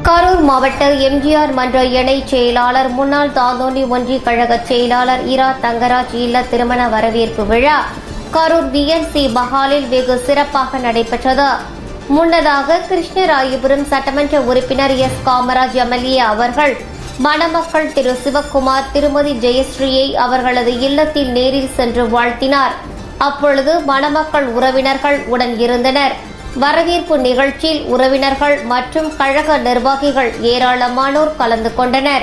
கரூர் மாவட்ட எம்ஜிஆர் மன்ற இணைச் செயலாளர் முன்னாள் தாந்தோண்டி ஒன்றிய கழக செயலாளர் இரா தங்கராஜ் இல்ல திருமண வரவேற்பு விழா கரூர் விஎன்சி மஹாலில் வெகு சிறப்பாக நடைபெற்றது முன்னதாக கிருஷ்ணராயபுரம் சட்டமன்ற உறுப்பினர் எஸ் காமராஜ் எம்எல்ஏ அவர்கள் மணமக்கள் திரு சிவக்குமார் திருமதி ஜெயஸ்ரீயை அவர்களது இல்லத்தில் நேரில் சென்று வாழ்த்தினார் அப்பொழுது மணமக்கள் உறவினர்கள் உடன் இருந்தனர் வரவேற்பு நிகழ்ச்சியில் உறவினர்கள் மற்றும் கழக நிர்வாகிகள் ஏராளமானோர் கலந்து கொண்டனர்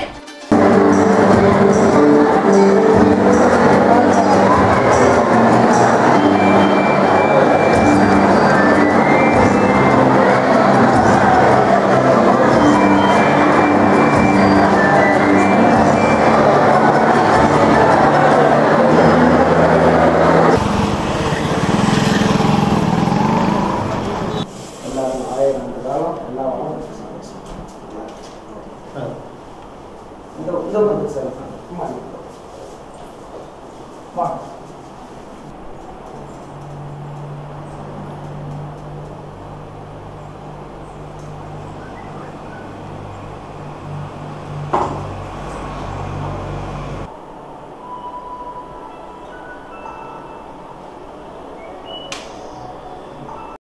எல்லாரும் ஆயிரம் காலம் எல்லா வளம் இந்த இந்த வந்து சார் ஆமாம்